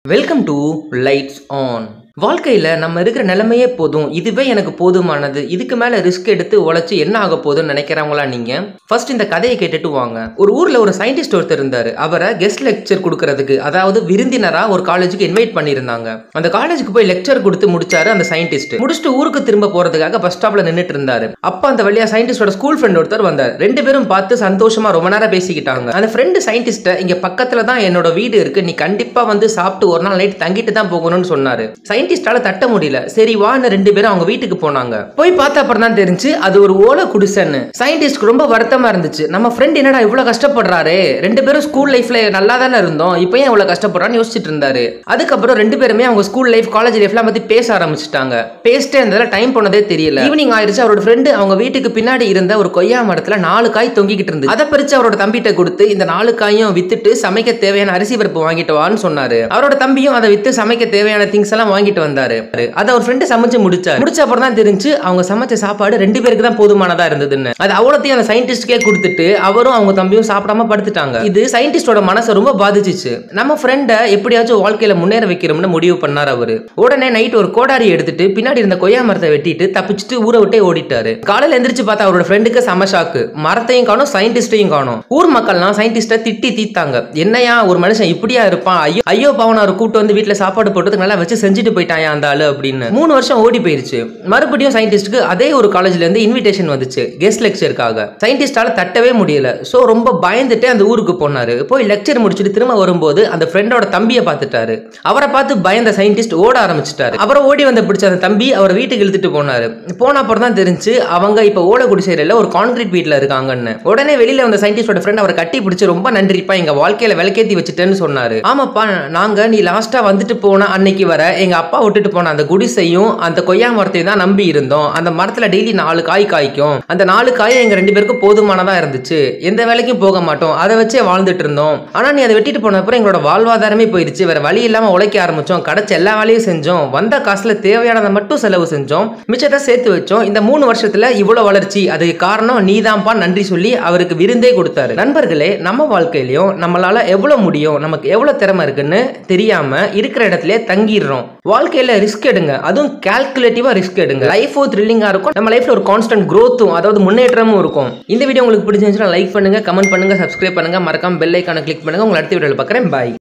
welcome to lights on வாழ்க்கையில் நம்ம இருக்கிற நிலைமையே போதும் இதுவே எனக்கு போதுமானது இதுக்கு மேலே ரிஸ்க் எடுத்து உழைச்சி என்ன ஆக போகுதுன்னு நினைக்கிறவங்களா நீங்கள் ஃபர்ஸ்ட் இந்த கதையை கேட்டுட்டு வாங்க ஒரு ஊரில் ஒரு சயின்டிஸ்ட் ஒருத்தர் இருந்தார் அவரை கெஸ்ட் லெக்சர் கொடுக்கறதுக்கு அதாவது விருந்தினராக ஒரு காலேஜுக்கு இன்வைட் பண்ணியிருந்தாங்க அந்த காலேஜுக்கு போய் லெக்சர் கொடுத்து முடிச்சாரு அந்த சயின்டிஸ்ட் முடிச்சுட்டு ஊருக்கு திரும்ப போகிறதுக்காக பஸ் ஸ்டாப்பில் நின்றுட்டு இருந்தாரு அப்போ அந்த வழியா சயின்டிஸ்டோட ஸ்கூல் ஃப்ரெண்ட் ஒருத்தர் வந்தார் ரெண்டு பேரும் பார்த்து சந்தோஷமா ரொம்ப நேரம் பேசிக்கிட்டாங்க அந்த ஃப்ரெண்டு சயின்டிஸ்ட்டை இங்கே பக்கத்தில் தான் என்னோட வீடு இருக்கு நீ கண்டிப்பாக வந்து சாப்பிட்டு ஒரு நாள் நைட் தங்கிட்டு தான் போகணும்னு சொன்னாரு சயின்டிஸ்டால தட்ட முடியல சரி வான்னு ரெண்டு பேரும் அவங்க வீட்டுக்கு போனாங்க போய் பார்த்த அப்புறம் தான் தெரிஞ்சு அது ஒரு ஓலை குடிசைன்னு சயின்டிஸ்ட்க்கு ரொம்ப வருத்தமா இருந்துச்சு நம்ம ஃப்ரெண்ட் என்னடா இவ்வளவு கஷ்டப்படுறாரு ரெண்டு பேரும் ஸ்கூல் லைஃப்ல நல்லா தானே இருந்தோம் இப்போ ஏன் இவ்வளவு கஷ்டப்படுறான்னு யோசிச்சுட்டு இருந்தாரு அதுக்கப்புறம் ரெண்டு பேருமே அவங்க ஸ்கூல் லைஃப் காலேஜ் லைஃப்லாம் பத்தி பேச ஆரம்பிச்சிட்டாங்க பேசிட்டே இருந்ததுல டைம் போனதே தெரியல ஈவினிங் ஆயிருச்சு அவரோட ஃப்ரெண்டு அவங்க வீட்டுக்கு பின்னாடி இருந்த ஒரு கொய்யா மரத்துல நாலு காய் தொங்கிக்கிட்டு இருந்தது அதை பறிச்சு அவரோட தம்பிட்ட கொடுத்து இந்த நாலு காயும் வித்துட்டு சமைக்க தேவையான அரிசி பருப்பு வாங்கிட்டு வான்னு சொன்னாரு அவரோட தம்பியும் அதை வித்து சமைக்க தேவையான திங்ஸ் எல்லாம் வாங்கிட்டு வந்தாரு அதை ஒரு ஃப்ரெண்டு சமைச்சு முடிச்சாரு முடிச்ச அப்புறம் தான் தெரிஞ்சு அவங்க சமைச்ச சாப்பாடு ரெண்டு பேருக்கு தான் போதுமானதா இருந்ததுன்னு அது அவ்வளோத்தையும் அந்த சயின்டிஸ்ட்கே கொடுத்துட்டு அவரும் அவங்க தம்பியும் சாப்பிடாம படுத்துட்டாங்க இது சயின்டிஸ்டோட மனசை ரொம்ப பாதிச்சிச்சு நம்ம ஃப்ரெண்டை எப்படியாச்சும் வாழ்க்கையில முன்னேற வைக்கிறோம்னு முடிவு பண்ணார் அவரு உடனே நைட் ஒரு கோடாரி எடுத்துட்டு பின்னாடி இருந்த கொய்யா மரத்தை வெட்டிட்டு தப்பிச்சுட்டு ஊரை விட்டே ஓடிட்டாரு காலையில எந்திரிச்சு பார்த்தா அவரோட ஃப்ரெண்டுக்கு செம ஷாக்கு மரத்தையும் காணும் சயின்டிஸ்டையும் காணும் ஊர் மக்கள்லாம் சயின்டிஸ்ட்டை திட்டி தீத்தாங்க என்னையா ஒரு மனுஷன் இப்படியா இருப்பான் ஐயோ ஐயோ பாவன் அவர் கூட்டு வந்து வீட்டுல சாப்பாடு போட்டதுக்கு நல்லா வச்சு செஞ்சுட்டு போயிட்டாயா அந்த ஆளு அப்படின்னு மூணு வருஷம் ஓடி போயிருச்சு மறுபடியும் சயின்டிஸ்ட்டுக்கு அதே ஒரு காலேஜ்ல இருந்து இன்விடேஷன் வந்துச்சு கெஸ்ட் லெக்சருக்காக சயின்டிஸ்டால தட்டவே முடியல ஸோ ரொம்ப பயந்துட்டு அந்த ஊருக்கு போனாரு போய் லெக்சர் முடிச்சுட்டு திரும்ப வரும்போது அந்த ஃப்ரெண்டோட தம்பியை பார்த்துட்டாரு அவரை பார்த்து பயந்த சயின்டிஸ்ட் ஓட ஆரம்பிச்சிட்டாரு அவரை ஓடி வந்து பிடிச்ச அந்த தம்பி அவரை வீட்டுக்கு இழுத்துட்டு போனாரு போன அப்புறம் தான் தெரிஞ்சு அவங்க இப்போ ஓட குடிசையில ஒரு கான்கிரீட் வீட்டில் இருக்காங்கன்னு உடனே வெளியில வந்த சயின்டிஸ்டோட ஃப்ரெண்ட் அவரை கட்டி பிடிச்சி ரொம்ப நன்றிப்பா எங்க வாழ்க்கையில விளக்கேத்தி வச்சுட்டேன்னு சொன்னாரு ஆமாப்பா நாங்க நீ லாஸ்டா வந்துட்டு போன அன்னைக்கு வர எங்க அப்பா விட்டுட்டு போன அந்த குடிசையும் அந்த கொய்யா மரத்தையும் தான் நம்பி இருந்தோம் அந்த மரத்துல டெய்லி நாலு காய் காய்க்கும் அந்த நாலு காய் எங்க ரெண்டு பேருக்கும் போதுமானதா இருந்துச்சு எந்த வேலைக்கும் போக மாட்டோம் அதை வச்சே வாழ்ந்துட்டு இருந்தோம் ஆனா நீ அதை வெட்டிட்டு போன அப்புறம் எங்களோட வாழ்வாதாரமே போயிருச்சு வேற வழி இல்லாம உழைக்க ஆரம்பிச்சோம் கிடைச்ச எல்லா வேலையும் செஞ்சோம் வந்த காசுல தேவையானதை மட்டும் செலவு செஞ்சோம் மிச்சத்தை சேர்த்து வச்சோம் இந்த மூணு வருஷத்துல இவ்வளவு வளர்ச்சி அதுக்கு காரணம் நீதான்ப்பா நன்றி சொல்லி அவருக்கு விருந்தே கொடுத்தாரு நண்பர்களே நம்ம வாழ்க்கையிலயும் நம்மளால எவ்வளவு முடியும் நமக்கு எவ்வளவு திறமை இருக்குன்னு தெரியாம இருக்கிற இடத்துல தங்கிடுறோம் வாழ்க்கையில ரிஸ்க் எடுங்க அதுவும் கால்குலேட்டிவா ரிஸ்க் எடுங்க லைஃபும் த்ரில்லிங்கா இருக்கும் நம்ம லைஃப்ல ஒரு கான்ஸ்டன்ட் growth-உம் அதாவது முன்னேற்றமும் இருக்கும் இந்த வீடியோ உங்களுக்கு பிடிச்சிருந்துச்சுன்னா லைக் பண்ணுங்க கமெண்ட் பண்ணுங்க சப்ஸ்கிரைப் பண்ணுங்க மறக்காம பெல் ஐக்கான கிளிக் பண்ணுங்க உங்களை அடுத்த வீடியோவில் பார்க்குறேன் பாய்